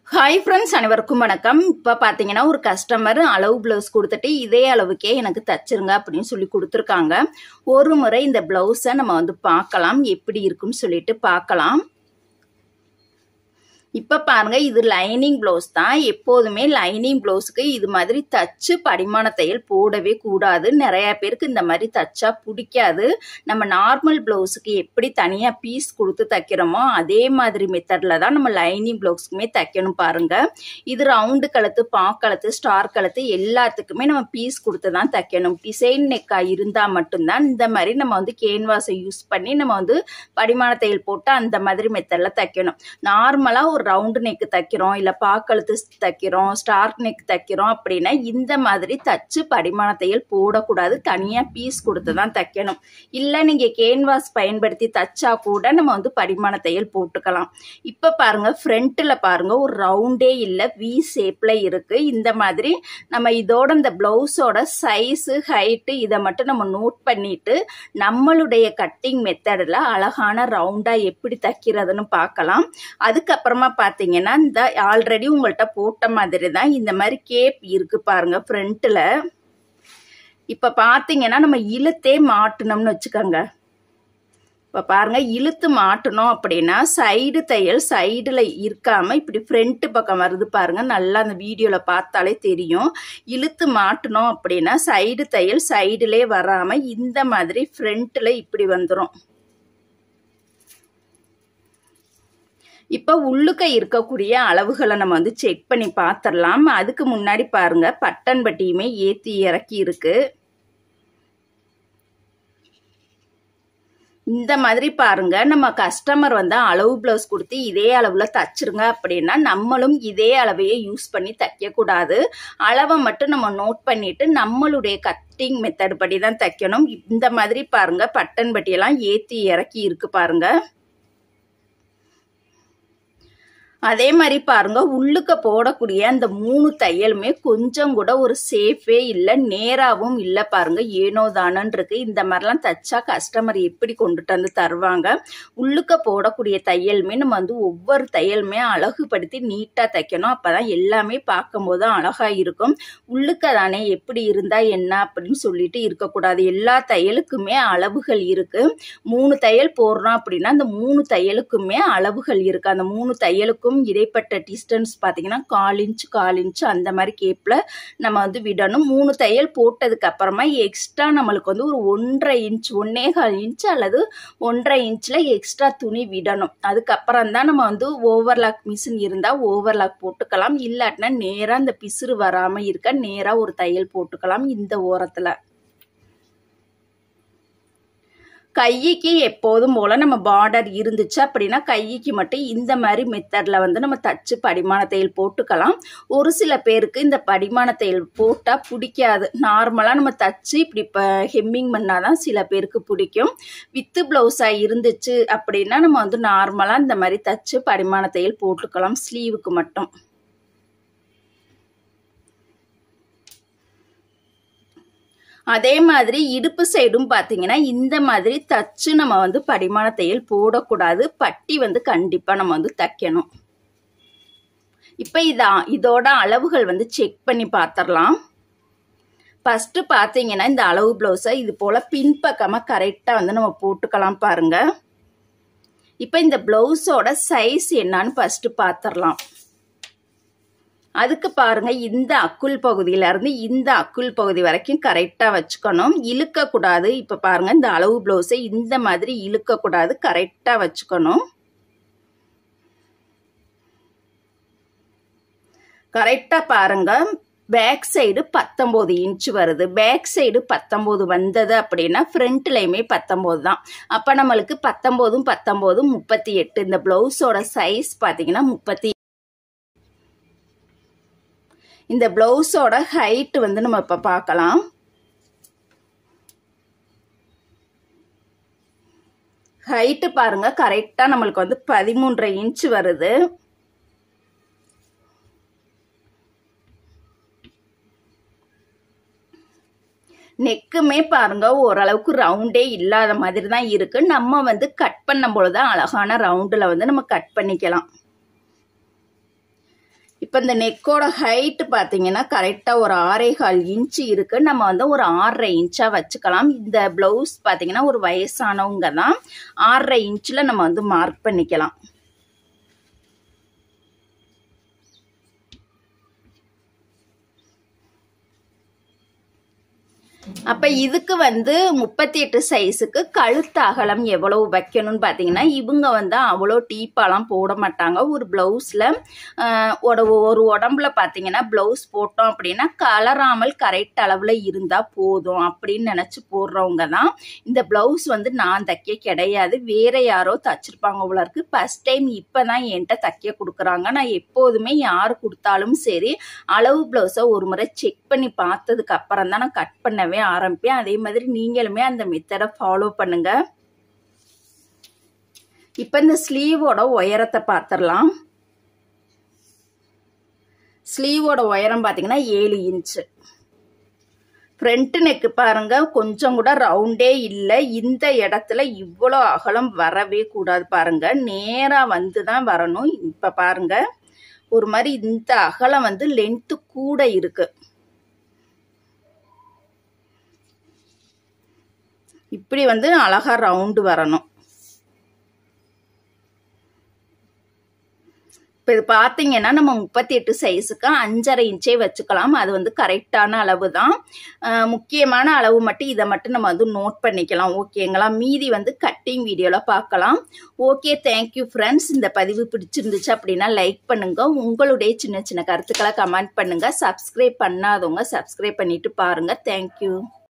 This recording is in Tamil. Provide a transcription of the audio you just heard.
ஹாய் ஃப்ரெண்ட்ஸ் அனைவருக்கும் வணக்கம் இப்போ பார்த்தீங்கன்னா ஒரு கஸ்டமர் அளவு ப்ளவுஸ் கொடுத்துட்டு இதே அளவுக்கே எனக்கு தச்சிருங்க அப்படின்னு சொல்லி கொடுத்துருக்காங்க ஒரு முறை இந்த ப்ளவுஸை நம்ம வந்து பார்க்கலாம் எப்படி இருக்குன்னு சொல்லிட்டு பார்க்கலாம் இப்போ பாருங்க இது லைனிங் ப்ளவுஸ் தான் எப்போதுமே லைனிங் ப்ளவுஸுக்கு இது மாதிரி தச்சு படிமான தையல் போடவே கூடாது நிறைய பேருக்கு இந்த மாதிரி தச்சா பிடிக்காது நம்ம நார்மல் ப்ளவுஸுக்கு எப்படி தனியாக பீஸ் கொடுத்து தைக்கிறோமோ அதே மாதிரி மெத்தடில் தான் நம்ம லைனிங் ப்ளவுஸ்க்குமே தைக்கணும் பாருங்க இது ரவுண்டு கழுத்து பாக்கழுத்து ஸ்டார் கழுத்து எல்லாத்துக்குமே நம்ம பீஸ் கொடுத்து தான் தைக்கணும் டிசைன் நெக்கா இருந்தால் மட்டும்தான் இந்த மாதிரி நம்ம வந்து கேன்வாஸை யூஸ் பண்ணி நம்ம வந்து படிமான தையல் போட்டு அந்த மாதிரி மெத்தடில் தைக்கணும் நார்மலாக ஒரு ரவுண்டு நெக்கு தைக்கிறோம் இல்லை பாக்கழுத்து தைக்கிறோம் ஸ்டார் நெக் தைக்கிறோம் அப்படின்னா இந்த மாதிரி தச்சு படிமான தையல் போடக்கூடாது தனியாக பீஸ் கொடுத்து தான் தைக்கணும் இல்லை நீங்கள் கேன்வாஸ் பயன்படுத்தி தச்சா கூட நம்ம வந்து படிமான தையல் போட்டுக்கலாம் இப்போ பாருங்க ஃப்ரண்ட்டில் பாருங்க ஒரு ரவுண்டே இல்லை வி ஷேப்பில் இருக்குது இந்த மாதிரி நம்ம இதோட இந்த ப்ளவுஸோட சைஸு ஹைட்டு இதை மட்டும் நம்ம நோட் பண்ணிட்டு நம்மளுடைய கட்டிங் மெத்தடில் அழகான ரவுண்டாக எப்படி தைக்கிறதுன்னு பார்க்கலாம் அதுக்கப்புறமா பார்த்தீங்கன்னா இந்த ஆல்ரெடி உங்கள்கிட்ட போட்ட மாதிரி தான் இந்த மாதிரி கேப் இருக்கு பாருங்க ஃப்ரண்ட்டில் இப்போ பார்த்தீங்கன்னா நம்ம இழுத்தே மாட்டணும்னு வச்சுக்கோங்க இப்போ பாருங்க இழுத்து மாட்டணும் அப்படின்னா சைடு தையல் சைடில் இருக்காம இப்படி ஃப்ரண்ட்டு பக்கம் வருது பாருங்க நல்லா அந்த வீடியோவில் பார்த்தாலே தெரியும் இழுத்து மாட்டணும் அப்படின்னா சைடு தையல் சைடுலே வராமல் இந்த மாதிரி ஃப்ரண்ட்டில் இப்படி வந்துடும் இப்போ உள்ளுக்க இருக்கக்கூடிய அளவுகளை நம்ம வந்து செக் பண்ணி பார்த்துடலாம் அதுக்கு முன்னாடி பாருங்க பட்டன் பட்டியுமே ஏற்றி இறக்கி இருக்கு இந்த மாதிரி பாருங்க நம்ம கஸ்டமர் வந்து அளவு ப்ளவுஸ் கொடுத்து இதே அளவில் தச்சிருங்க அப்படின்னா நம்மளும் இதே அளவையே யூஸ் பண்ணி தைக்கக்கூடாது அளவை மட்டும் நம்ம நோட் பண்ணிட்டு நம்மளுடைய கட்டிங் மெத்தட் படி தான் தைக்கணும் இந்த மாதிரி பாருங்க பட்டன் பட்டியெல்லாம் ஏற்றி இறக்கி இருக்கு பாருங்க அதே மாதிரி பாருங்க உள்ளுக்க போடக்கூடிய அந்த மூணு தையலுமே கொஞ்சம் கூட ஒரு சேஃபே இல்லை நேராகவும் இல்லை பாருங்க ஏனோ தானன் இருக்கு இந்த மாதிரிலாம் தச்சா கஸ்டமர் எப்படி கொண்டுட்டு வந்து தருவாங்க உள்ளுக்க போடக்கூடிய தையலுமே நம்ம வந்து ஒவ்வொரு தையலுமே அழகுபடுத்தி நீட்டாக தைக்கணும் அப்பதான் எல்லாமே பார்க்கும்போது தான் அழகா இருக்கும் உள்ளுக்க தானே எப்படி இருந்தா என்ன அப்படின்னு சொல்லிட்டு இருக்கக்கூடாது எல்லா தையலுக்குமே அளவுகள் இருக்கு மூணு தையல் போடுறோம் அப்படின்னா அந்த மூணு தையலுக்குமே அளவுகள் இருக்கு அந்த மூணு தையலுக்கும் கேப்புக்கும் இடைப்பட்ட டிஸ்டன்ஸ் பார்த்தீங்கன்னா கால் இன்ச் கால் இன்ச் அந்த மாதிரி கேப்பில் நம்ம வந்து விடணும் மூணு தையல் போட்டதுக்கு அப்புறமா எக்ஸ்ட்ரா நம்மளுக்கு வந்து ஒரு ஒன்றரை இன்ச் ஒன்னே கால் இன்ச் அல்லது ஒன்றரை இன்ச்சில் எக்ஸ்ட்ரா துணி விடணும் அதுக்கப்புறம் தான் நம்ம வந்து ஓவர்லாக் மிஷின் இருந்தால் ஓவர்லாக் போட்டுக்கலாம் இல்லாட்டினா நேராக இந்த பிசுறு வராமல் இருக்க நேராக ஒரு தையல் போட்டுக்கலாம் இந்த ஓரத்தில் கைக்கு எப்போதும் போல் நம்ம பார்டர் இருந்துச்சு அப்படின்னா கைக்கு மட்டும் இந்த மாதிரி மெத்தடில் வந்து நம்ம தச்சு படிமான தையல் போட்டுக்கலாம் ஒரு சில பேருக்கு இந்த படிமான தையல் போட்டால் பிடிக்காது நார்மலாக நம்ம தச்சு இப்படி இப்போ ஹெம்மிங் பண்ணால் தான் சில பேருக்கு பிடிக்கும் வித்து ப்ளவுஸாக இருந்துச்சு அப்படின்னா நம்ம வந்து நார்மலாக இந்த மாதிரி தச்சு படிமான தையல் போட்டுக்கலாம் ஸ்லீவுக்கு மட்டும் அதே மாதிரி இடுப்பு சைடும் பார்த்தீங்கன்னா இந்த மாதிரி தச்சு நம்ம வந்து படிமான தையல் போடக்கூடாது பட்டி வந்து கண்டிப்பாக நம்ம வந்து தைக்கணும் இப்போ இதான் இதோட அளவுகள் வந்து செக் பண்ணி பார்த்துடலாம் ஃபஸ்ட்டு பார்த்தீங்கன்னா இந்த அளவு ப்ளவுஸை இது போல் பின்பக்கமாக கரெக்டாக வந்து நம்ம போட்டுக்கலாம் பாருங்க இப்போ இந்த ப்ளவுஸோட சைஸ் என்னன்னு ஃபஸ்ட்டு பார்த்துடலாம் அதுக்கு பாருங்க இந்த அக்குள் பகுதியில இருந்து இந்த அக்குள் பகுதி வரைக்கும் கரெக்டா வச்சுக்கணும் இழுக்க கூடாது இப்ப பாருங்க இந்த அளவு பிளவுஸை இந்த மாதிரி இழுக்க கூடாது கரெக்டா வச்சுக்கணும் கரெக்டா பாருங்க பேக் சைடு பத்தொம்போது இன்ச் வருது பேக் சைடு பத்தொம்போது வந்தது அப்படின்னா ஃப்ரண்ட்லையுமே பத்தொம்போது தான் அப்போ நம்மளுக்கு பத்தொம்போதும் பத்தொம்போதும் முப்பத்தி எட்டு இந்த ப்ளவுஸோட சைஸ் பார்த்தீங்கன்னா முப்பத்தி இந்த ப்ளவுஸோட ஹைட்டு வந்து நம்ம இப்போ பார்க்கலாம் ஹைட்டு பாருங்க கரெக்டாக நம்மளுக்கு வந்து பதிமூன்றரை இன்ச் வருது நெக்குமே பாருங்க ஓரளவுக்கு ரவுண்டே இல்லாத மாதிரி தான் இருக்கு நம்ம வந்து கட் பண்ணும் பொழுது அழகான ரவுண்டில் வந்து நம்ம கட் பண்ணிக்கலாம் இப்போ இந்த நெக்கோட ஹைட்டு பார்த்தீங்கன்னா கரெக்டாக ஒரு ஆறே கால் இன்ச்சு இருக்கு நம்ம வந்து ஒரு ஆறரை இன்ச்சாக வச்சுக்கலாம் இந்த ப்ளவுஸ் பார்த்தீங்கன்னா ஒரு வயசானவங்க தான் ஆறரை இன்ச்சில் நம்ம வந்து மார்க் பண்ணிக்கலாம் அப்ப இதுக்கு வந்து முப்பத்தி எட்டு சைஸுக்கு கழுத்து அகலம் எவ்வளவு வைக்கணும்னு பார்த்தீங்கன்னா இவங்க வந்து அவ்வளோ டீப்பாலாம் போட மாட்டாங்க ஒரு பிளவுஸ்ல ஒரு ஒரு உடம்புல பார்த்தீங்கன்னா பிளவுஸ் போட்டோம் அப்படின்னா கலராமல் கரெக்ட் அளவில் இருந்தால் போதும் அப்படின்னு நினச்சி போடுறவங்க தான் இந்த பிளவுஸ் வந்து நான் தைக்க கிடையாது வேற யாரோ தச்சிருப்பாங்க போல இருக்கு ஃபர்ஸ்ட் டைம் இப்போ தான் என்கிட்ட தைக்க கொடுக்குறாங்க நான் எப்போதுமே யார் கொடுத்தாலும் சரி அளவு பிளவுஸை ஒரு முறை செக் பண்ணி பார்த்ததுக்கு அப்புறம் தான் நான் கட் பண்ணவே ஆரம்பிப்பேன் அதே மாதிரி நீங்களுமே அந்த மெத்தடை ஃபாலோ பண்ணுங்க இப்போ இந்த ஸ்லீவோட உயரத்தை பார்த்துடலாம் ஸ்லீவோட உயரம் பார்த்தீங்கன்னா ஏழு இன்ச்சு ஃப்ரண்ட் நெக்கு பாருங்க கொஞ்சம் கூட ரவுண்டே இல்லை இந்த இடத்துல இவ்வளோ அகலம் வரவே கூடாது பாருங்க நேராக வந்து தான் வரணும் இப்போ பாருங்க ஒரு மாதிரி இந்த அகலம் வந்து லென்த்து கூட இருக்கு இப்படி வந்து அழகா ரவுண்டு வரணும் இப்போ இது பார்த்தீங்கன்னா நம்ம முப்பத்தி எட்டு சைஸுக்கு அஞ்சரை இன்ச்சே வச்சுக்கலாம் அது வந்து கரெக்டான அளவு தான் முக்கியமான அளவு மட்டும் இதை மட்டும் நம்ம வந்து நோட் பண்ணிக்கலாம் ஓகேங்களா மீதி வந்து கட்டிங் வீடியோவில் பார்க்கலாம் ஓகே தேங்க்யூ ஃப்ரெண்ட்ஸ் இந்த பதிவு பிடிச்சிருந்துச்சு அப்படின்னா லைக் பண்ணுங்க உங்களுடைய சின்ன சின்ன கருத்துக்களை கமெண்ட் பண்ணுங்க சப்ஸ்கிரைப் பண்ணாதவங்க சப்ஸ்கிரைப் பண்ணிட்டு பாருங்க தேங்க்யூ